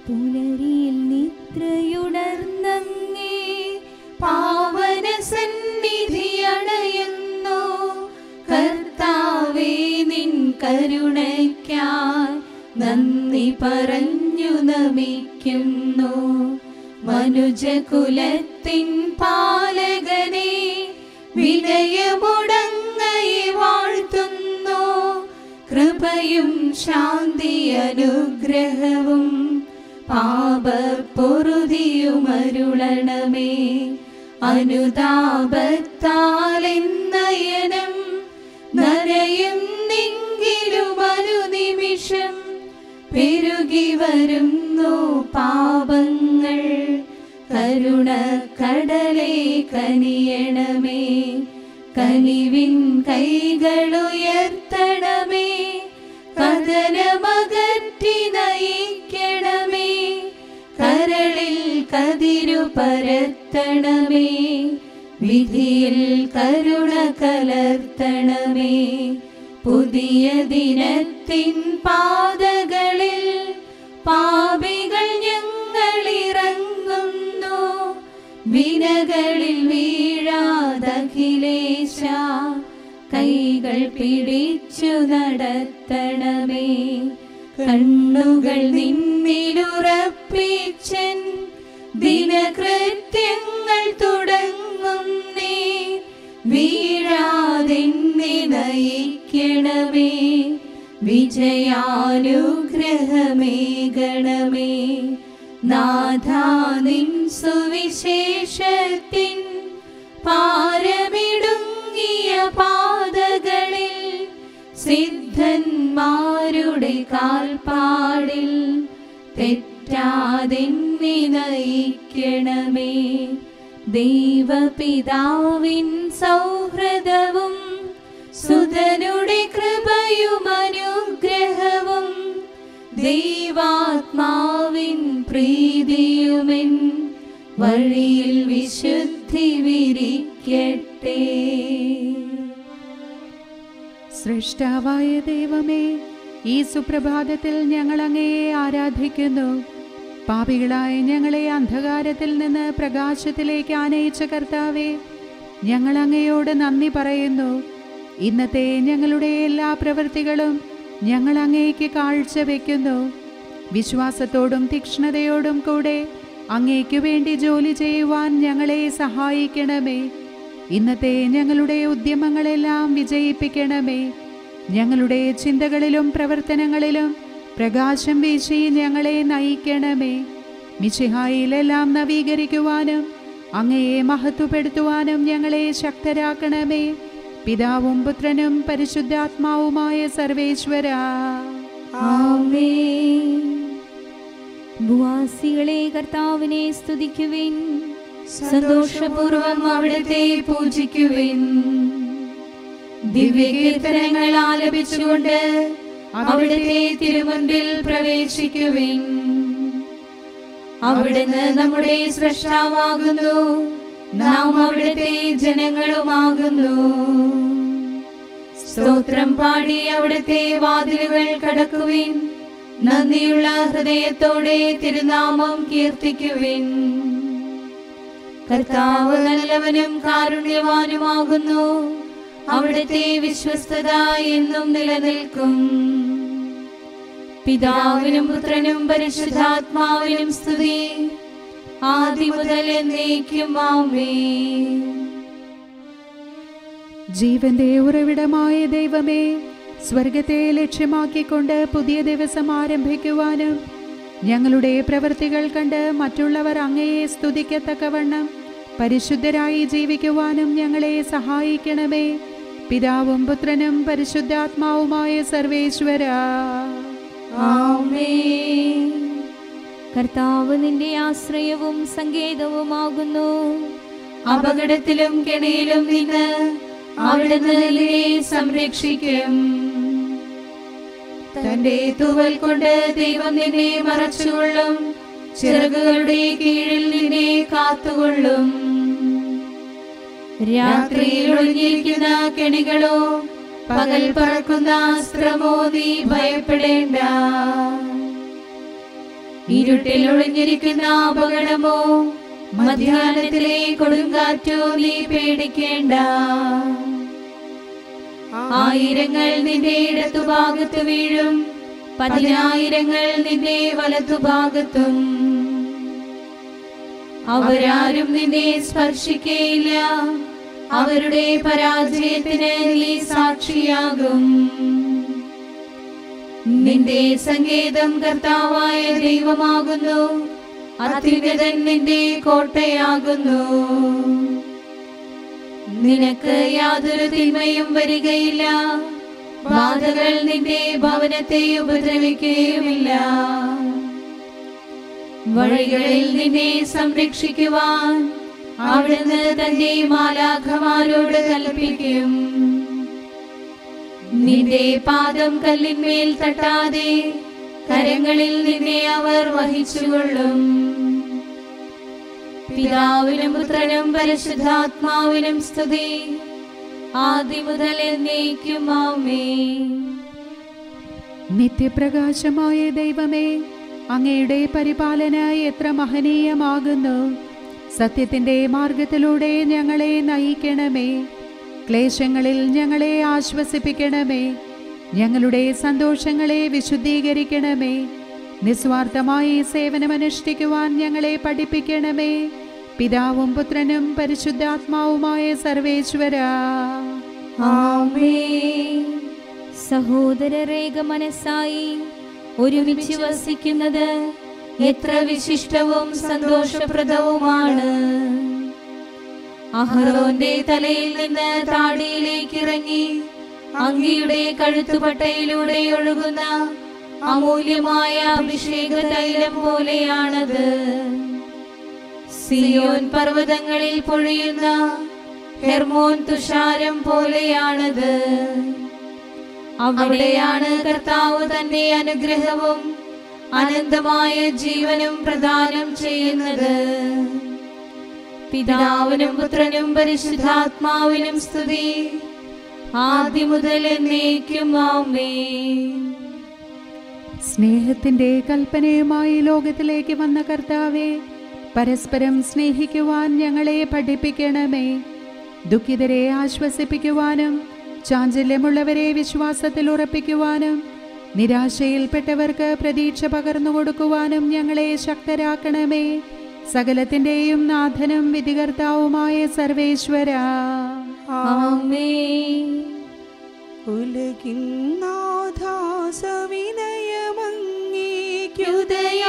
പുലരിയിൽ നിദ്രയുണർന്നങ്ങേ പാവന സന്നിധി അണയുന്നു കർത്താവേ നിൻ കരുണയ്ക്കായി നന്ദി പറഞ്ഞു നമിക്കുന്നു മനുജകുലത്തിൻ പാലകനെ വിനയമുടങ്ങയെ വാഴ്ത്തുന്നു കൃപയും ശാന്തി അനുഗ്രഹവും പാപപ്പൊറുതിയുമരുളണമേ അനുതാപത്താലെന്നയനം നരയും നിങ്കിലും അനുനിമിഷം പെരുകി വരുന്നു പാപങ്ങൾ കരുണ കടലേ കനിയണമേ കനിവിൻ കൈകളുയർത്തണമേ കഥനമകറ്റി നയിക്കണമേ കരളിൽ കതിരു പരത്തണമേ വിധിയിൽ കരുണ കലർത്തണമേ പുതിയ ദിനത്തിൻ പാതകളിൽ പാപികൾ ഞങ്ങളിറങ്ങുന്നു വിനകളിൽ വീഴാതഖിലേശ കൈകൾ പിടിച്ചു നടത്തണമേ കണ്ണുകൾ നിന്നിലുറപ്പിച്ചൻ ദിനകൃത്യങ്ങൾ തുടങ്ങുന്നേ വീഴാതെന്നെ നയിക്കണമേ വിജയാനുഗ്രഹമേകണമേ നാഥാനിൻ സുവിശേഷത്തിൻ പാരമിടുങ്ങിയ പാതകളിൽ സിദ്ധന്മാരുടെ കാൽപ്പാടിൽ തെറ്റാതെന്നെ നയിക്കണമേ ദൈവപിതാവിൻ സൗഹൃദവും സുതനുടെ കൃപയും അനുഗ്രഹവും ദൈവാത്മാവിൻ പ്രീതിയുമെൻ വഴിയിൽ വിശുദ്ധി വിരിക്കട്ടെ സൃഷ്ടാവായ ദൈവമേ ഈ സുപ്രഭാതത്തിൽ ഞങ്ങൾ അങ്ങയെ ആരാധിക്കുന്നു പാപികളായ ഞങ്ങളെ അന്ധകാരത്തിൽ നിന്ന് പ്രകാശത്തിലേക്ക് ആനയിച്ച കർത്താവേ ഞങ്ങൾ അങ്ങയോട് നന്ദി പറയുന്നു ഇന്നത്തെ ഞങ്ങളുടെ എല്ലാ പ്രവൃത്തികളും ഞങ്ങൾ അങ്ങേക്ക് കാഴ്ചവെക്കുന്നു വിശ്വാസത്തോടും തീക്ഷ്ണതയോടും കൂടെ അങ്ങേക്കു വേണ്ടി ജോലി ചെയ്യുവാൻ ഞങ്ങളെ സഹായിക്കണമേ ഇന്നത്തെ ഞങ്ങളുടെ ഉദ്യമങ്ങളെല്ലാം വിജയിപ്പിക്കണമേ ഞങ്ങളുടെ ചിന്തകളിലും പ്രവർത്തനങ്ങളിലും പ്രകാശം വീശി ഞങ്ങളെ നയിക്കണമേ മിശിഹായിലെല്ലാം നവീകരിക്കുവാനും അങ്ങയെ മഹത്വപ്പെടുത്തുവാനും ഞങ്ങളെ ശക്തരാക്കണമേ പിതാവും പുത്രനും പരിശുദ്ധാത്മാവുമായ സർവേശ്വര ആമേൻ ഭൂവാസികളെ കർത്താവിനെ സ്തുതിക്കുവിൻ സന്തോഷപൂർവം അവിടുത്തെ പൂജിക്കുവിൻ ദിവ്യകീർത്തനങ്ങൾ ആലപിച്ചുകൊണ്ട് അവിടുത്തെ തിരുമുൻപിൽ പ്രവേശിക്കുവിൻ അവിടുന്ന് നമ്മുടെ സൃഷ്ടാവാകുന്നു നാം അവിടുത്തെ ജനങ്ങളുമാകുന്നു സ്തോത്രം പാടി അവിടുത്തെ വാതിലുകൾ കടക്കുവിൻ നന്ദിയുള്ള ഹൃദയത്തോടെ തിരുനാമം കീർത്തിക്കുവിൻ കർത്താവ് നല്ലവനും കാരുണ്യവാനുമാകുന്നു അവിടുത്തെ വിശ്വസ്തത എന്നും നിലനിൽക്കും പിതാവിനും പുത്രനും പരിശുദ്ധാത്മാവിനും സ്തുതി ആദ്യം മുതൽ എന്നേക്കും ആമേ ജീവന്റെ ഉറവിടമായ ദൈവമേ സ്വർഗത്തെ ലക്ഷ്യമാക്കിക്കൊണ്ട് പുതിയ ദിവസം ആരംഭിക്കുവാനും ഞങ്ങളുടെ പ്രവൃത്തികൾ കണ്ട് മറ്റുള്ളവർ അങ്ങയെ സ്തുതിക്കത്തക്കവണ്ണം പരിശുദ്ധരായി ജീവിക്കുവാനും ഞങ്ങളെ സഹായിക്കണമേ പിതാവും പുത്രനും പരിശുദ്ധാത്മാവുമായ സർവേശ്വര ആമേൻ കർത്താവ് നിന്റെ ആശ്രയവും സങ്കേതവുമാകുന്നു അപകടത്തിലും കെണിയിലും നിന്ന് അവിടുന്ന് നിന്നെ സംരക്ഷിക്കും തന്റെ തൂവൽ കൊണ്ട് ദൈവം നിന്നെ മറച്ചുകൊള്ളും ചിറകുകളുടെ കീഴിൽ നിന്നെ കാത്തുകൊള്ളും രാത്രിയിൽ ഒളിഞ്ഞിരിക്കുന്ന കെണികളോ പകൽ പറക്കുന്ന അസ്ത്രമോ നീ ഭയപ്പെടേണ്ട ഇരുട്ടിൽ ഒളിഞ്ഞിരിക്കുന്ന അപകടമോ മധ്യാഹ്നത്തിലെ കൊടുങ്കാറ്റോ നീ പേടിക്കേണ്ട ആയിരങ്ങൾ നിന്റെ ഇടത്തുഭാഗത്ത് വീഴും പതിനായിരങ്ങൾ നിന്റെ വലത്തുഭാഗത്തും അവരാരും നിന്നെ സ്പർശിക്കയില്ല അവരുടെ പരാജയത്തിന് നീ സാക്ഷിയാകും നിന്റെ സങ്കേതം കർത്താവായ ദൈവമാകുന്നു അത്യുന്നതൻ നിന്റെ കോട്ടയാകുന്നു നിനക്ക് യാതൊരു തിന്മയും വരികയില്ല ബാധകൾ നിന്റെ ഭവനത്തെ ഉപദ്രവിക്കുകയുമില്ല വഴികളിൽ നിന്നെ സംരക്ഷിക്കുവാൻ അവിടുന്ന് തന്റെ മാലാഖമാരോട് കൽപ്പിക്കും നിന്റെ പാദം കല്ലിന്മേൽ തട്ടാതെ കരങ്ങളിൽ നിന്നെ അവർ വഹിച്ചുകൊള്ളും പിതാവിനും പുത്രനും പരിശുദ്ധാത്മാവിനും സ്തുതി ആദ്യം മുതൽ എന്നേക്കും ആമേ നിത്യപ്രകാശമായ ദൈവമേ അങ്ങയുടെ പരിപാലന എത്ര മഹനീയമാകുന്നു സത്യത്തിന്റെ മാർഗത്തിലൂടെ ഞങ്ങളെ നയിക്കണമേ ക്ലേശങ്ങളിൽ ഞങ്ങളെ ആശ്വസിപ്പിക്കണമേ ഞങ്ങളുടെ സന്തോഷങ്ങളെ വിശുദ്ധീകരിക്കണമേ നിസ്വാർത്ഥമായി സേവനമനുഷ്ഠിക്കുവാൻ ഞങ്ങളെ പഠിപ്പിക്കണമേ പിതാവും പുത്രനും പരിശുദ്ധാത്മാവുമായ സർവേശ്വര ആമേ സഹോദരരേഖ മനസ്സായി ഒരുമിച്ച് വസിക്കുന്നത് എത്ര വിശിഷ്ടവും സന്തോഷപ്രദവുമാണ് അഹറോന്റെ തലയിൽ നിന്ന് താടിയിലേക്ക് ഇറങ്ങി അങ്കിയുടെ കഴുത്തുപട്ടയിലൂടെ ഒഴുകുന്ന അമൂല്യമായ അഭിഷേക തൈലം പോലെയാണത് സിയോൻ പർവ്വതങ്ങളിൽ പൊഴിയുന്ന ഹെർമോൻ തുഷാരം പോലെയാണത് അവിടെയാണ് കർത്താവ് തന്റെ അനുഗ്രഹവും അനന്തമായ ജീവനും പ്രദാനം ചെയ്യുന്നത് പിതാവിനും പുത്രനും പരിശുദ്ധാത്മാവിനും സ്തുതി ആദ്യം മുതൽ എന്നേക്കും ആമേ സ്നേഹത്തിന്റെ കൽപ്പനയുമായി ലോകത്തിലേക്ക് വന്ന കർത്താവെ പരസ്പരം സ്നേഹിക്കുവാൻ ഞങ്ങളെ പഠിപ്പിക്കണമേ ദുഃഖിതരെ ആശ്വസിപ്പിക്കുവാനും ചാഞ്ചല്യമുള്ളവരെ വിശ്വാസത്തിൽ ഉറപ്പിക്കുവാനും നിരാശയിൽപ്പെട്ടവർക്ക് പ്രതീക്ഷ പകർന്നു കൊടുക്കുവാനും ഞങ്ങളെ ശക്തരാക്കണമേ സകലത്തിന്റെയും നാഥനും വിധികർത്താവുമായ സർവേശ്വര ആമേ ഉലകിൻ നാഥാസവിനയമങ്ങേക്കു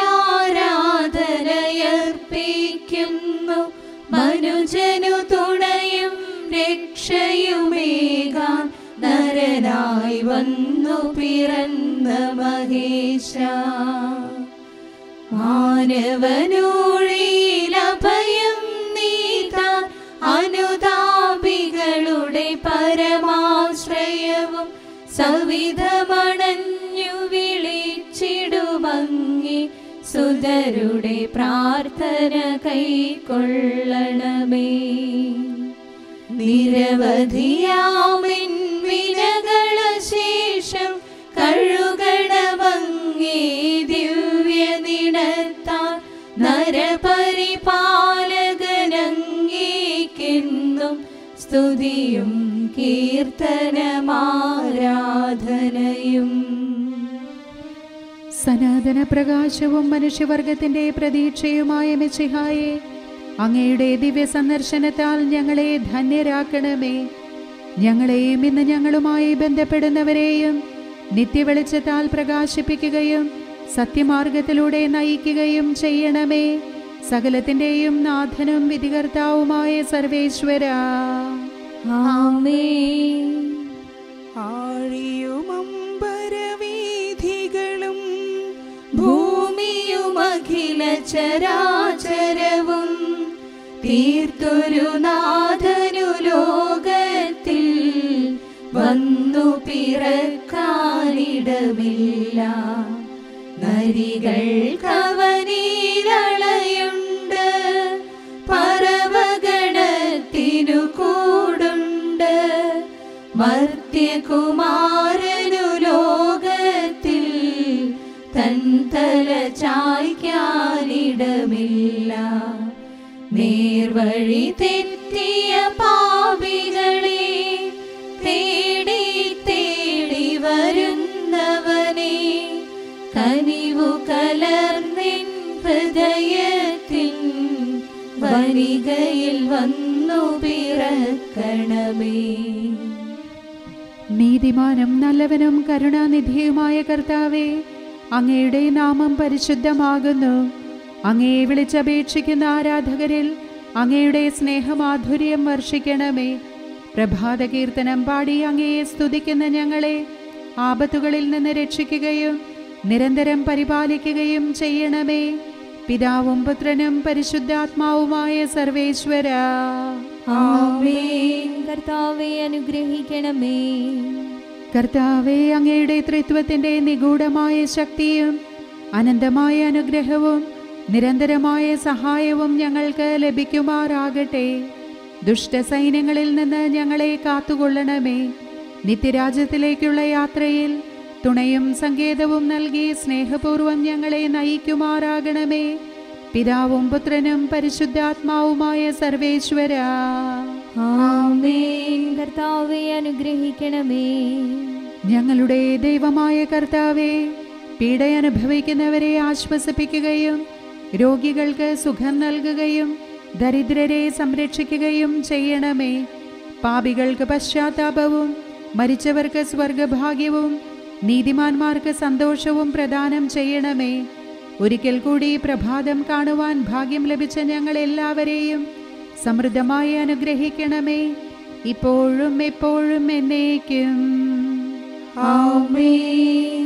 ുദയാരാധനയർപ്പിക്കുന്നു മനുജനു തുണയും രക്ഷയുമേകാൻ നരനായി വന്നു പിറന്ന മഹേശ മാനവനൂഴിയിലഭയം നീതാൻ അനുതാപികളുടെ പരമാശ്രയവും സവിധമണഞ്ഞു വിളിച്ചിടുമങ്ങി സുതരുടെ പ്രാർത്ഥന കൈക്കൊള്ളണമേ നിരവധിയാമിൻ വിനകള ശേഷം കഴുകണമങ്ങേ ദിവ്യ നിടത്താൻ നരപരിപാലകനങ്ങേക്കെന്നും സ്തുതിയും കീർത്തനമാരാധനയും സനാതന പ്രകാശവും മനുഷ്യവർഗത്തിന്റെ പ്രതീക്ഷയുമായ മെച്ചിഹായെ അങ്ങയുടെ ദിവ്യ സന്ദർശനത്താൽ ഞങ്ങളെ ധന്യരാക്കണമേ ഞങ്ങളെയും ഇന്ന് ഞങ്ങളുമായി ബന്ധപ്പെടുന്നവരെയും നിത്യവെളിച്ചത്താൽ പ്രകാശിപ്പിക്കുകയും സത്യമാർഗത്തിലൂടെ നയിക്കുകയും ചെയ്യണമേ സകലത്തിന്റെയും നാഥനും വിധികർത്താവുമായ സർവേശ്വര ആമേ ആഴിയുമമ്പരവീഥികളും ഭൂമിയുമഖില ചരാചരവും തീർത്തൊരു നാഥനു ലോകത്തിൽ വന്നു പിറക്കാനിടമില്ല നരികൾ കവനീരളയുണ്ട് പറവഗണത്തിനു കൂടുണ്ട് മർത്യകുമാരനു ലോകത്തിൽ തൻ തല ചായ്ക്കാ നേർവഴി തെറ്റിയ പാപികളെ തേടി തേടി വരുന്നവനെ കനിവു കലർന്നിൻ ഹൃദയത്തിൻ വരികയിൽ വന്നു പിറക്കണമേ നീതിമാനും നല്ലവനും കരുണാനിധിയുമായ കർത്താവെ അങ്ങയുടെ നാമം പരിശുദ്ധമാകുന്നു അങ്ങയെ വിളിച്ചപേക്ഷിക്കുന്ന ആരാധകരിൽ അങ്ങയുടെ സ്നേഹമാധുര്യം വർഷിക്കണമേ പ്രഭാത കീർത്തനം പാടി അങ്ങയെ സ്തുതിക്കുന്ന ഞങ്ങളെ ആപത്തുകളിൽ നിന്ന് രക്ഷിക്കുകയും നിരന്തരം പരിപാലിക്കുകയും ചെയ്യണമേ പിതാവും പുത്രനും പരിശുദ്ധാത്മാവുമായ സർവേശ്വര ആമേൻ കർത്താവെ അനുഗ്രഹിക്കണമേ കർത്താവെ അങ്ങയുടെ ത്രിത്വത്തിന്റെ നിഗൂഢമായ ശക്തിയും അനന്തമായ അനുഗ്രഹവും നിരന്തരമായ സഹായവും ഞങ്ങൾക്ക് ലഭിക്കുമാറാകട്ടെ ദുഷ്ടസൈന്യങ്ങളിൽ നിന്ന് ഞങ്ങളെ കാത്തുകൊള്ളണമേ നിത്യരാജ്യത്തിലേക്കുള്ള യാത്രയിൽ തുണയും സങ്കേതവും നൽകി സ്നേഹപൂർവം ഞങ്ങളെ നയിക്കുമാറാകണമേ പിതാവും പുത്രനും പരിശുദ്ധാത്മാവുമായ സർവേശ്വര ആമേൻ കർത്താവെ അനുഗ്രഹിക്കണമേ ഞങ്ങളുടെ ദൈവമായ കർത്താവെ പീഡയനുഭവിക്കുന്നവരെ ആശ്വസിപ്പിക്കുകയും രോഗികൾക്ക് സുഖം നൽകുകയും ദരിദ്രരെ സംരക്ഷിക്കുകയും ചെയ്യണമേ പാപികൾക്ക് പശ്ചാത്താപവും മരിച്ചവർക്ക് സ്വർഗഭാഗ്യവും നീതിമാന്മാർക്ക് സന്തോഷവും പ്രദാനം ചെയ്യണമേ ഒരിക്കൽ കൂടി പ്രഭാതം കാണുവാൻ ഭാഗ്യം ലഭിച്ച ഞങ്ങൾ എല്ലാവരെയും സമൃദ്ധമായി അനുഗ്രഹിക്കണമേ ഇപ്പോഴും എപ്പോഴും എന്നേക്കും ആമേൻ